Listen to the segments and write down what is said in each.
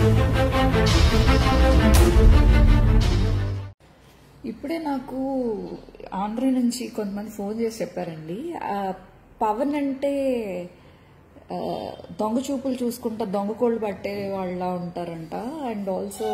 ఇప్పుడే నాకు ఆంధ్ర నుంచి కొంతమంది ఫోన్ చేసి చెప్పారండి ఆ, పవన్ అంటే ఆ, దొంగ చూపులు చూసుకుంటా దొంగ కోళ్ళు పట్టే వాళ్ళ ఉంటారంట అండ్ ఆల్సో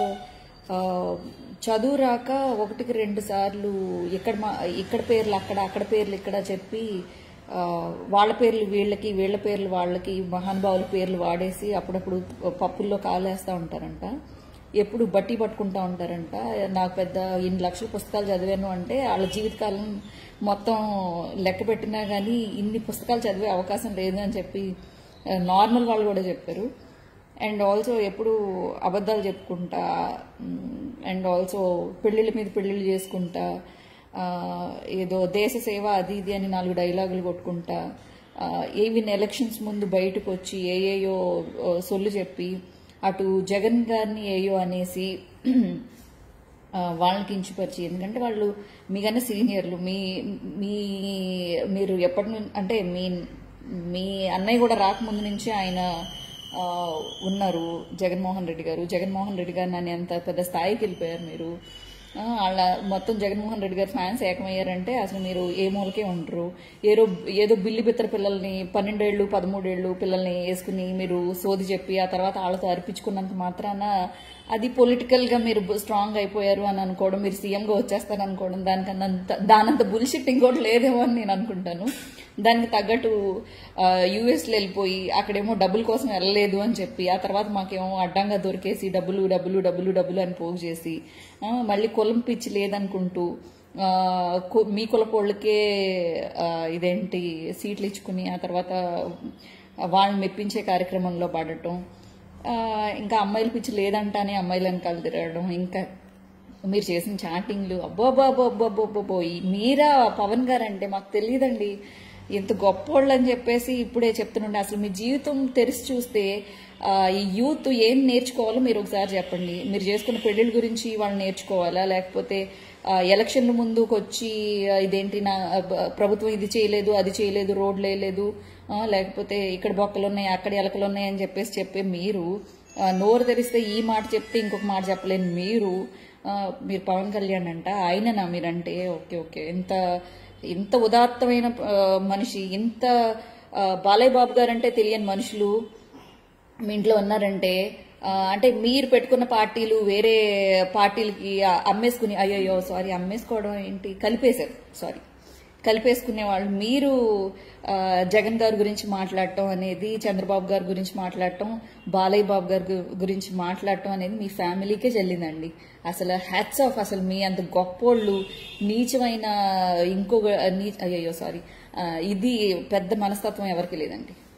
చదువు రాక ఒకటికి రెండు సార్లు ఇక్కడ మా ఇక్కడ పేర్లు అక్కడ అక్కడ పేర్లు ఇక్కడ చెప్పి ఆ, వాళ్ళ పేర్లు వీళ్ళకి వీళ్ళ పేర్లు వాళ్ళకి మహానుభావుల పేర్లు వాడేసి అప్పుడప్పుడు పప్పుల్లో కాలేస్తూ ఉంటారంట ఎప్పుడు బట్టి పట్టుకుంటా ఉంటారంట నాకు పెద్ద ఇన్ని లక్షల పుస్తకాలు చదివాను అంటే వాళ్ళ జీవితకాలం మొత్తం లెక్క పెట్టినా కానీ ఇన్ని పుస్తకాలు చదివే అవకాశం లేదు అని చెప్పి నార్మల్ వాళ్ళు కూడా చెప్పారు అండ్ ఆల్సో ఎప్పుడు అబద్ధాలు చెప్పుకుంటా అండ్ ఆల్సో పెళ్ళిళ్ళ మీద పెళ్ళిళ్ళు చేసుకుంటా ఆ, ఏదో దేశ సేవ అది ఇది అని నాలుగు డైలాగులు కొట్టుకుంటా ఈవెన్ ఎలక్షన్స్ ముందు బయటకు వచ్చి ఏయేయో ఆ, సొల్లు చెప్పి అటు జగన్ గారిని ఏయో అనేసి ఆ, వాళ్ళని కించపరిచి ఎందుకంటే వాళ్ళు మీకన్నా సీనియర్లు మీ మీ మీరు ఎప్పటి నుంచి అంటే మీ మీ అన్నయ్య కూడా రాకముందు నుంచి ఆయన ఆ, ఉన్నారు జగన్మోహన్ రెడ్డి గారు జగన్మోహన్ రెడ్డి గారు నన్ను ఎంత పెద్ద స్థాయికి వెళ్ళిపోయారు మీరు ఆ, వాళ్ళ మొత్తం జగన్మోహన్ రెడ్డి గారు ఫ్యాన్స్ ఏకమయ్యారంటే అసలు మీరు ఏ మూలకే ఉండరు ఏదో ఏదో బిల్లి బిత్తర పిల్లల్ని పన్నెండేళ్ళు పదమూడేళ్ళు పిల్లల్ని వేసుకుని మీరు సోది చెప్పి ఆ తర్వాత వాళ్ళతో అర్పించుకున్నంత మాత్రాన అది పొలిటికల్ గా మీరు స్ట్రాంగ్ అయిపోయారు అని అనుకోవడం మీరు సీఎం గా వచ్చేస్తారు అనుకోవడం దానికన్నా అంత- దానంత బుల్షిట్ ఇంకోటి లేదేమో అని నేను అనుకుంటాను దానికి తగ్గట్టు యుఎస్ లో వెళ్ళిపోయి అక్కడేమో డబ్బుల కోసం వెళ్ళలేదు అని చెప్పి ఆ తర్వాత మాకేమో అడ్డంగా దొరికేసి డబ్బులు డబ్బులు డబ్బులు డబ్బులు అని పోగు చేసి ఆ, మళ్ళీ కులం పిచ్చి లేదనుకుంటూ ఆ, కు- మీ కులపోళ్ళకే ఆ, ఇదేంటి సీట్లు ఇచ్చుకుని ఆ తర్వాత వాళ్ళని మెప్పించే కార్యక్రమంలో పడటం ఆ, ఇంకా అమ్మాయిల పిచ్చి లేదంటానే అమ్మాయిల వెనకాల తిరగడం ఇంకా మీరు చేసిన చాటింగ్లు అబ్బో అబ్బో అబ్బో అబ్బో అబ్బో అబ్బో అబ్బో. ఈ మీరా పవన్ గారు అంటే మాకు తెలియదండి ఇంత గొప్పోళ్ళు అని చెప్పేసి ఇప్పుడే చెప్తుండే అసలు మీ జీవితం తెరిచి చూస్తే ఆ, ఈ యూత్ ఏం నేర్చుకోవాలో మీరు ఒకసారి చెప్పండి మీరు చేసుకున్న పెళ్లిళ్ళ గురించి వాళ్ళు నేర్చుకోవాలా లేకపోతే ఆ, ఎలక్షన్ల ముందుకు వచ్చి ఆ, ఇదేంటి నా ఆ, బ- ప్రభుత్వం ఇది చేయలేదు అది చేయలేదు రోడ్లు వేయలేదు ఆ, లేకపోతే ఇక్కడ బొక్కలు ఉన్నాయి అక్కడ ఎలకలు ఉన్నాయి అని చెప్పేసి చెప్పే మీరు ఆ, నోరు తెరిస్తే ఈ మాట చెప్తే ఇంకొక మాట చెప్పలేని మీరు ఆ, మీరు పవన్ కళ్యాణ్ అంట ఆయననా మీరంటే ఓకే ఓకే ఇంత ఇంత ఉదాత్తమైన ఆ, మనిషి ఇంత ఆ, బాలయ్య బాబు గారంటే తెలియని మనుషులు మీ ఇంట్లో ఉన్నారంటే ఆ, అంటే మీరు పెట్టుకున్న పార్టీలు వేరే పార్టీలకి ఆ, అమ్మేసుకుని అయ్యయ్యో సారీ అమ్మేసుకోవడం ఏంటి కలిపేశారు సారీ కలిపేసుకునే వాళ్ళు మీరు ఆ, జగన్ గారి గురించి మాట్లాడటం అనేది చంద్రబాబు గారి గురించి మాట్లాడటం బాలయ్య బాబు గారి గు- గురించి మాట్లాడటం అనేది మీ ఫ్యామిలీకే చెల్లిందండి అసలు హ్యాట్స్ ఆఫ్ అసలు మీ అంత గొప్పోళ్ళు నీచమైన ఇంకొక నీ అయ్యయ్యో సారీ ఇది పెద్ద మనస్తత్వం ఎవరికి లేదండి